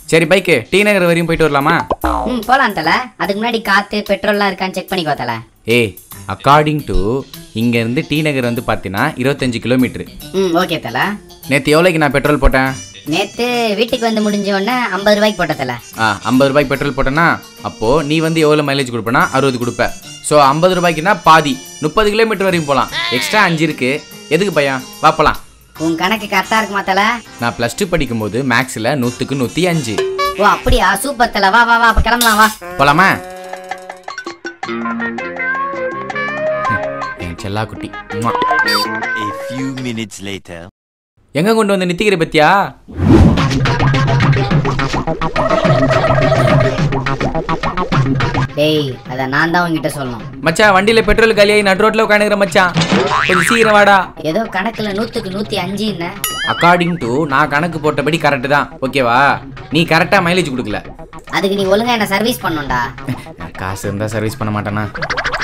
சரி bike D நகர் வரையும் போயிட்டு வரலாமா ம் போலாம் தல அதுக்கு முன்னாடி காத்து பெட்ரோல்லாம் இருக்கான்னு செக் பண்ணிக்கோ தல ஏய் அக்கார்டிங் டு இங்கேருந்து டி நகர் வந்து பார்த்தீங்கன்னா இருபத்தஞ்சு கிலோமீட்ரு ம் ஓகே தல நேற்று எவ்வளோக்கு நான் பெட்ரோல் போட்டேன் நேத்து வீட்டுக்கு வந்து முடிஞ்ச உடனே ஐம்பது ரூபாய்க்கு போட்ட தல ஆ ஐம்பது ரூபாய்க்கு பெட்ரோல் போட்டேன்னா அப்போது நீ வந்து எவ்வளோ மைலேஜ் கொடுப்பேன்னா அறுபது கொடுப்ப ஸோ ஐம்பது ரூபாய்க்குன்னா பாதி முப்பது கிலோமீட்டர் வரையும் போகலாம் எக்ஸ்ட்ரா அஞ்சு இருக்கு எதுக்கு பையன் வாப்பலாம் உன் கணக்கு கரெக்டா இருக்குமா தல நான் ப்ளஸ் டூ படிக்கும்போது மேக்ஸில் நூற்றுக்கு நூற்றி அஞ்சு ஓ அப்படியா சூப்பர் தல வா வா வா அப்ப கிளம்பலாம் வா போலாமா என் செல்லா குட்டி உம்மா. A few minutes later. எங்க கொண்டு வந்து நித்திக்கிற பத்தியா டேய் அத நான் தான் உங்ககிட்ட சொல்லணும் மச்சான் வண்டியில பெட்ரோல் காலியாகி நடு ரோட்ல உட்காந்துக்கிற மச்சான் கொஞ்சம் சீக்கிரம் வாடா ஏதோ கணக்குல நூத்துக்கு நூத்தி அஞ்சுன்னு அக்கார்டிங் டு நான் கணக்கு போட்டபடி கரெக்டு தான் ஓகேவா நீ கரெக்டாக மைலேஜ் கொடுக்கல அதுக்கு நீ ஒழுங்கா என்ன சர்வீஸ் பண்ணும்டா காசு இருந்தால் சர்வீஸ் பண்ண மாட்டேனா